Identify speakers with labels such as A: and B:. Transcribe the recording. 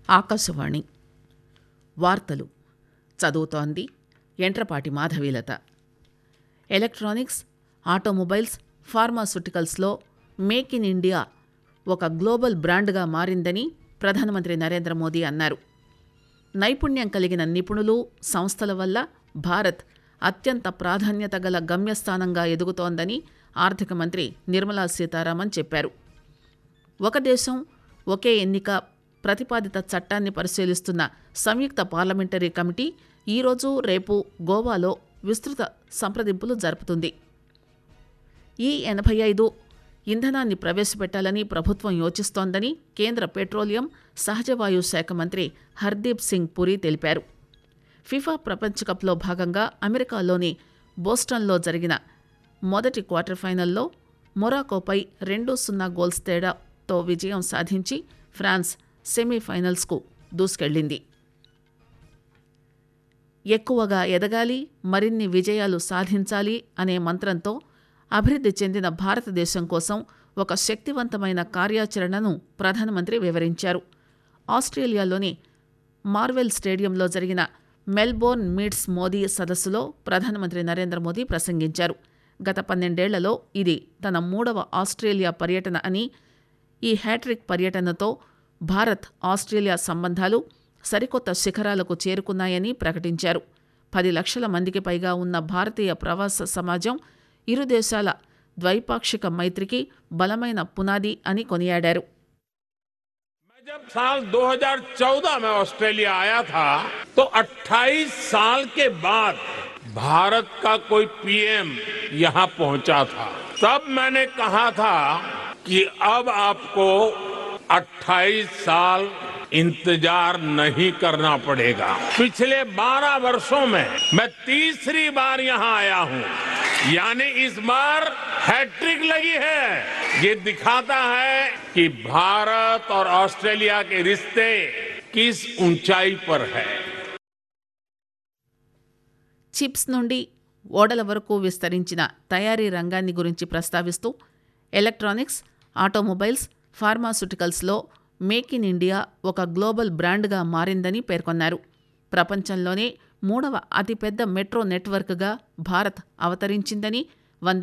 A: ఆకాశవాణి వార్తలు చదువుతోంది Yentrapati Madhavilatha electronics automobiles ఫార్మాస్యూటికల్స్లో మేక్ ఇన్ ఇండియా ఒక గ్లోబల్ బ్రాండ్గా మారిందని ప్రధానమంత్రి నరేంద్ర మోదీ అన్నారు నైపుణ్యం కలిగిన నిపుణులు సంస్థల వల్ల భారత్ అత్యంత ప్రాధాన్యత గల గమ్యస్థానంగా ఎదుగుతోందని ఆర్థిక మంత్రి నిర్మలా సీతారామన్ చెప్పారు ఒక దేశం ఒకే ఎన్నిక ప్రతిపాదిత చట్టాన్ని పరిశీలిస్తున్న సంయుక్త పార్లమెంటరీ కమిటీ ఈరోజు రేపు గోవాలో విస్తృత సంప్రదింపులు జరుపుతుంది ఈ ఎనభై ఐదు ఇంధనాన్ని ప్రవేశపెట్టాలని ప్రభుత్వం యోచిస్తోందని కేంద్ర పెట్రోలియం సహజవాయు శాఖ మంత్రి హర్దీప్ సింగ్ పురి తెలిపారు ఫిఫా ప్రపంచ కప్లో భాగంగా అమెరికాలోని బోస్టన్లో జరిగిన మొదటి క్వార్టర్ ఫైనల్లో మొరాకోపై రెండు సున్నా గోల్స్ తేడాతో విజయం సాధించి ఫ్రాన్స్ సెమీఫైనల్స్కు దూసుకెళ్లింది ఎక్కువగా ఎదగాలి మరిన్ని విజయాలు సాధించాలి అనే మంత్రంతో అభివృద్ధి చెందిన భారతదేశం కోసం ఒక శక్తివంతమైన కార్యాచరణను ప్రధానమంత్రి వివరించారు ఆస్ట్రేలియాలోని మార్వెల్ స్టేడియంలో జరిగిన మెల్బోర్న్ మీట్స్ మోదీ సదస్సులో ప్రధానమంత్రి నరేంద్ర మోదీ ప్రసంగించారు గత పన్నెండేళ్లలో ఇది తన మూడవ ఆస్ట్రేలియా పర్యటన అని ఈ హ్యాట్రిక్ పర్యటనతో భారత్ ఆస్ట్రేలియా సంబంధాలు సరికొత్త శిఖరాలకు చేరుకున్నాయని ప్రకటించారు పది లక్షల మందికి పైగా ఉన్న భారతీయ ప్రవాస సమాజం ఇరు దేశాల ద్వైపాక్షిక మైత్రికి బలమైన పునాది అని కొనియాడారు
B: मैं जब साल 2014 में ऑस्ट्रेलिया आया था तो 28 साल के बाद भारत का कोई पीएम यहां पहुंचा था तब मैंने कहा था कि अब आपको 28 साल इंतजार नहीं करना पड़ेगा पिछले 12 वर्षों में मैं तीसरी बार यहां आया हूं यानी इस बार हैट्रिक लगी है ये दिखाता है कि भारत और ऑस्ट्रेलिया के रिश्ते किस ऊंचाई पर है
A: చిప్స్ నుండి ఓడల వరకు విస్తరించిన తయారీ రంగాన్ని గురించి ప్రస్తావిస్తూ ఎలక్ట్రానిక్స్ ఆటోమొబైల్స్ ఫార్మాస్యూటికల్స్లో మేక్ ఇన్ ఇండియా ఒక గ్లోబల్ బ్రాండ్గా మారిందని పేర్కొన్నారు ప్రపంచంలోనే మూడవ అతిపెద్ద మెట్రో నెట్వర్క్గా భారత్ అవతరించిందని